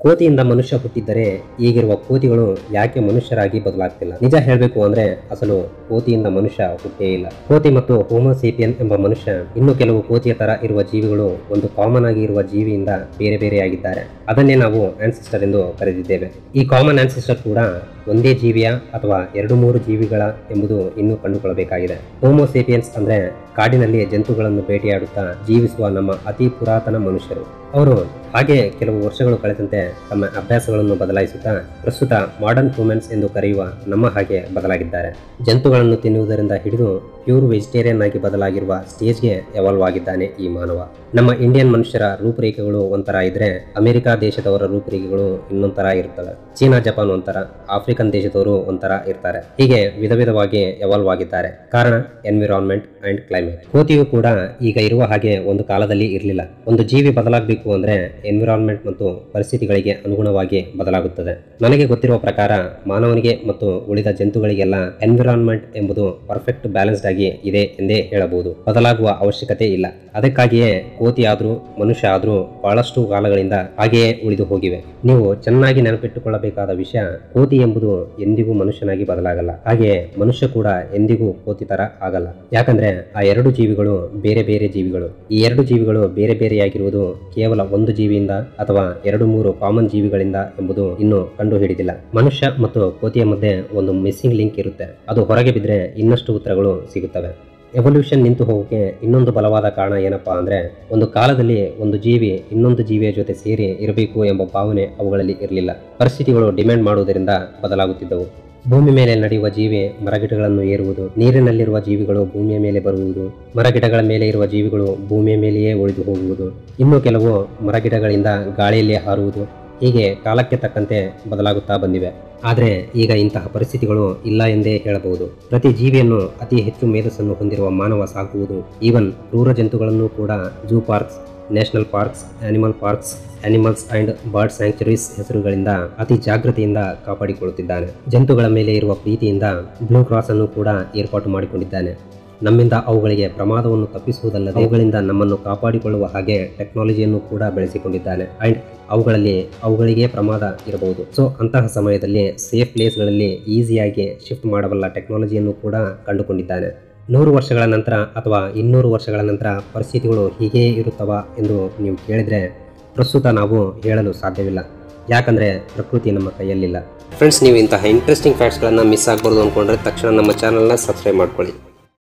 ಕೋತಿಯಿಂದ ಮನುಷ್ಯ ಹುಟ್ಟಿದ್ದರೆ ಈಗಿರುವ ಕೋತಿಗಳು ಯಾಕೆ ಮನುಷ್ಯರಾಗಿ ಬದಲಾಗ್ತಿಲ್ಲ ನಿಜ ಹೇಳಬೇಕು ಅಂದ್ರೆ ಅಸಲು ಕೋತಿಯಿಂದ ಮನುಷ್ಯ ಹುಟ್ಟೇ ಇಲ್ಲ ಕೋತಿ ಮತ್ತು ಹೋಮೋಸೇಪಿಯನ್ ಎಂಬ ಮನುಷ್ಯ ಇನ್ನು ಕೆಲವು ಕೋತಿಯ ತರ ಇರುವ ಜೀವಿಗಳು ಒಂದು ಕಾಮನ್ ಆಗಿ ಇರುವ ಜೀವಿಯಿಂದ ಬೇರೆ ಬೇರೆಯಾಗಿದ್ದಾರೆ ಅದನ್ನೇ ನಾವು ಆನ್ಸಿಸ್ಟರ್ ಎಂದು ಕರೆದಿದ್ದೇವೆ ಈ ಕಾಮನ್ ಆನ್ಸಿಸ್ಟರ್ ಕೂಡ ಒಂದೇ ಜೀವಿಯ ಅಥವಾ ಎರಡು ಮೂರು ಜೀವಿಗಳ ಎಂಬುದು ಇನ್ನೂ ಕಂಡುಕೊಳ್ಳಬೇಕಾಗಿದೆ ಹೋಮೋಸೇಪಿಯನ್ಸ್ ಅಂದ್ರೆ ಕಾಡಿನಲ್ಲಿ ಜಂತುಗಳನ್ನು ಬೇಟೆಯಾಡುತ್ತಾ ಜೀವಿಸುವ ನಮ್ಮ ಅತಿ ಪುರಾತನ ಮನುಷ್ಯರು ಅವರು ಹಾಗೆ ಕೆಲವು ವರ್ಷಗಳು ಕಳೆದಂತೆ ತಮ್ಮ ಅಭ್ಯಾಸಗಳನ್ನು ಬದಲಾಯಿಸುತ್ತಾ ಪ್ರಸ್ತುತ ಮಾಡರ್ನ್ ಹ್ಯೂಮನ್ಸ್ ಎಂದು ಕರೆಯುವ ನಮ್ಮ ಹಾಗೆ ಬದಲಾಗಿದ್ದಾರೆ ಜಂತುಗಳನ್ನು ತಿನ್ನುವುದರಿಂದ ಹಿಡಿದು ಪ್ಯೂರ್ ವೆಜಿಟೇರಿಯನ್ ಆಗಿ ಬದಲಾಗಿರುವ ಸ್ಟೇಜ್ಗೆ ಎವಾಲ್ವ್ ಆಗಿದ್ದಾನೆ ಈ ಮಾನವ ನಮ್ಮ ಇಂಡಿಯನ್ ಮನುಷ್ಯರ ರೂಪರೇಖೆಗಳು ಒಂಥರ ಇದ್ರೆ ಅಮೆರಿಕ ದೇಶದವರ ರೂಪರೇಖೆಗಳು ಇನ್ನೊಂಥರ ಇರ್ತವೆ ಚೀನಾ ಜಪಾನ್ ಒಂಥರ ಆಫ್ರಿಕನ್ ದೇಶದವರು ಒಂಥರ ಇರ್ತಾರೆ ಹೀಗೆ ವಿಧ ವಿಧವಾಗಿ ಎವಾಲ್ವ್ ಆಗಿದ್ದಾರೆ ಕಾರಣ ಎನ್ವಿರಾನ್ಮೆಂಟ್ ಅಂಡ್ ಕ್ಲೈಮೇಟ್ ಕೋತಿಯು ಕೂಡ ಈಗ ಇರುವ ಹಾಗೆ ಒಂದು ಕಾಲದಲ್ಲಿ ಇರಲಿಲ್ಲ ಒಂದು ಜೀವಿ ಬದಲಾಗಬೇಕು ಅಂದ್ರೆ ಎನ್ವಿರಾನ್ಮೆಂಟ್ ಮತ್ತು ಪರಿಸ್ಥಿತಿಗಳಿಗೆ ಅನುಗುಣವಾಗಿ ಬದಲಾಗುತ್ತದೆ ನನಗೆ ಗೊತ್ತಿರುವ ಪ್ರಕಾರ ಮಾನವನಿಗೆ ಮತ್ತು ಉಳಿದ ಜಂತುಗಳಿಗೆಲ್ಲ ಎನ್ವಿರಾನ್ಮೆಂಟ್ ಎಂಬುದು ಪರ್ಫೆಕ್ಟ್ ಬ್ಯಾಲೆನ್ಸ್ಡ್ ಆಗಿ ಇದೆ ಎಂದೇ ಹೇಳಬಹುದು ಬದಲಾಗುವ ಅವಶ್ಯಕತೆ ಇಲ್ಲ ಅದಕ್ಕಾಗಿಯೇ ಕೋತಿ ಆದ್ರೂ ಮನುಷ್ಯ ಆದ್ರೂ ಬಹಳಷ್ಟು ಕಾಲಗಳಿಂದ ಹಾಗೆಯೇ ಉಳಿದು ಹೋಗಿವೆ ನೀವು ಚೆನ್ನಾಗಿ ನೆನಪಿಟ್ಟುಕೊಳ್ಳಬೇಕಾದ ವಿಷಯ ಕೋತಿ ಎಂಬುದು ಎಂದಿಗೂ ಮನುಷ್ಯನಾಗಿ ಬದಲಾಗಲ್ಲ ಹಾಗೆಯೇ ಮನುಷ್ಯ ಕೂಡ ಎಂದಿಗೂ ಕೋತಿ ತರ ಆಗಲ್ಲ ಯಾಕಂದ್ರೆ ಆ ಎರಡು ಜೀವಿಗಳು ಬೇರೆ ಬೇರೆ ಜೀವಿಗಳು ಈ ಎರಡು ಜೀವಿಗಳು ಬೇರೆ ಬೇರೆಯಾಗಿರುವುದು ಕೇವಲ ಒಂದು ಜೀವಿಯಿಂದ ಅಥವಾ ಎರಡು ಮೂರು ಕಾಮನ್ ಜೀವಿಗಳಿಂದ ಎಂಬುದು ಇನ್ನೂ ಕಂಡು ಹಿಡಿದಿಲ್ಲ ಮನುಷ್ಯ ಮತ್ತು ಕೋತಿಯ ಮಧ್ಯೆ ಒಂದು ಮಿಸ್ಸಿಂಗ್ ಲಿಂಕ್ ಇರುತ್ತೆ ಅದು ಹೊರಗೆ ಬಿದ್ದರೆ ಇನ್ನಷ್ಟು ಉತ್ತರಗಳು ಸಿಗುತ್ತವೆ ಎವಲ್ಯೂಷನ್ ನಿಂತು ಹೋಗೋಕೆ ಇನ್ನೊಂದು ಬಲವಾದ ಕಾರಣ ಏನಪ್ಪಾ ಅಂದ್ರೆ ಒಂದು ಕಾಲದಲ್ಲಿ ಒಂದು ಜೀವಿ ಇನ್ನೊಂದು ಜೀವಿಯ ಜೊತೆ ಸೇರಿ ಇರಬೇಕು ಎಂಬ ಭಾವನೆ ಅವುಗಳಲ್ಲಿ ಇರಲಿಲ್ಲ ಪರಿಸ್ಥಿತಿಗಳು ಡಿಮ್ಯಾಂಡ್ ಮಾಡುವುದರಿಂದ ಬದಲಾಗುತ್ತಿದ್ದವು ಭೂಮಿ ಮೇಲೆ ನಡೆಯುವ ಜೀವಿ ಮರಗಿಡಗಳನ್ನು ಏರುವುದು ನೀರಿನಲ್ಲಿರುವ ಜೀವಿಗಳು ಭೂಮಿಯ ಮೇಲೆ ಬರುವುದು ಮರಗಿಡಗಳ ಮೇಲೆ ಇರುವ ಜೀವಿಗಳು ಭೂಮಿಯ ಮೇಲೆಯೇ ಉಳಿದು ಹೋಗುವುದು ಇನ್ನು ಕೆಲವು ಮರಗಿಡಗಳಿಂದ ಗಾಳಿಯಲ್ಲಿ ಹಾರುವುದು ಹೀಗೆ ಕಾಲಕ್ಕೆ ತಕ್ಕಂತೆ ಬದಲಾಗುತ್ತಾ ಬಂದಿವೆ ಆದರೆ ಈಗ ಇಂತಹ ಪರಿಸ್ಥಿತಿಗಳು ಇಲ್ಲ ಎಂದೇ ಹೇಳಬಹುದು ಪ್ರತಿ ಜೀವಿಯನ್ನು ಅತಿ ಹೆಚ್ಚು ಮೇಧಸ್ಸನ್ನು ಹೊಂದಿರುವ ಮಾನವ ಸಾಕುವುದು ಈವನ್ ಕ್ರೂರ ಜಂತುಗಳನ್ನು ಕೂಡ zoo parks national parks animal parks animals and bird sanctuaries ಹೆಸರುಗಳಿಂದ ಅತಿ ಜಾಗೃತಿಯಿಂದ ಕಾಪಾಡಿಕೊಳ್ಳುತ್ತಿದ್ದಾನೆ ಜಂತುಗಳ ಮೇಲೆ ಇರುವ ಪ್ರೀತಿಯಿಂದ ಬ್ಲೂ ಕ್ರಾಸ್ ಅನ್ನು ಕೂಡ ಏರ್ಪಾಟು ಮಾಡಿಕೊಂಡಿದ್ದಾನೆ ನಮ್ಮಿಂದ ಅವುಗಳಿಗೆ ಪ್ರಮಾದವನ್ನು ತಪ್ಪಿಸುವುದಲ್ಲದೆ ಅವುಗಳಿಂದ ನಮ್ಮನ್ನು ಕಾಪಾಡಿಕೊಳ್ಳುವ ಹಾಗೆ ಟೆಕ್ನಾಲಜಿಯನ್ನು ಕೂಡ ಬೆಳೆಸಿಕೊಂಡಿದ್ದಾನೆ ಅಂಡ್ ಅವುಗಳಲ್ಲಿ ಅವುಗಳಿಗೆ ಪ್ರಮಾದ ಇರಬಹುದು ಸೊ ಅಂತಹ ಸಮಯದಲ್ಲಿ ಸೇಫ್ ಪ್ಲೇಸ್ಗಳಲ್ಲಿ ಈಸಿಯಾಗಿ ಶಿಫ್ಟ್ ಮಾಡಬಲ್ಲ ಟೆಕ್ನಾಲಜಿಯನ್ನು ಕೂಡ ಕಂಡುಕೊಂಡಿದ್ದಾನೆ ನೂರು ವರ್ಷಗಳ ನಂತರ ಅಥವಾ ಇನ್ನೂರು ವರ್ಷಗಳ ನಂತರ ಪರಿಸ್ಥಿತಿಗಳು ಹೀಗೇ ಇರುತ್ತವಾ ಎಂದು ನೀವು ಕೇಳಿದರೆ ಪ್ರಸ್ತುತ ನಾವು ಹೇಳಲು ಸಾಧ್ಯವಿಲ್ಲ ಯಾಕಂದರೆ ಪ್ರಕೃತಿ ನಮ್ಮ ಕೈಯಲ್ಲಿಲ್ಲ ಫ್ರೆಂಡ್ಸ್ ನೀವು ಇಂತಹ ಇಂಟ್ರೆಸ್ಟಿಂಗ್ ಫ್ಯಾಕ್ಟ್ಸ್ಗಳನ್ನು ಮಿಸ್ ಆಗಬಾರ್ದು ಅಂದ್ಕೊಂಡ್ರೆ ತಕ್ಷಣ ನಮ್ಮ ಚಾನಲ್ನ ಸಬ್ಸ್ಕ್ರೈಬ್ ಮಾಡ್ಕೊಳ್ಳಿ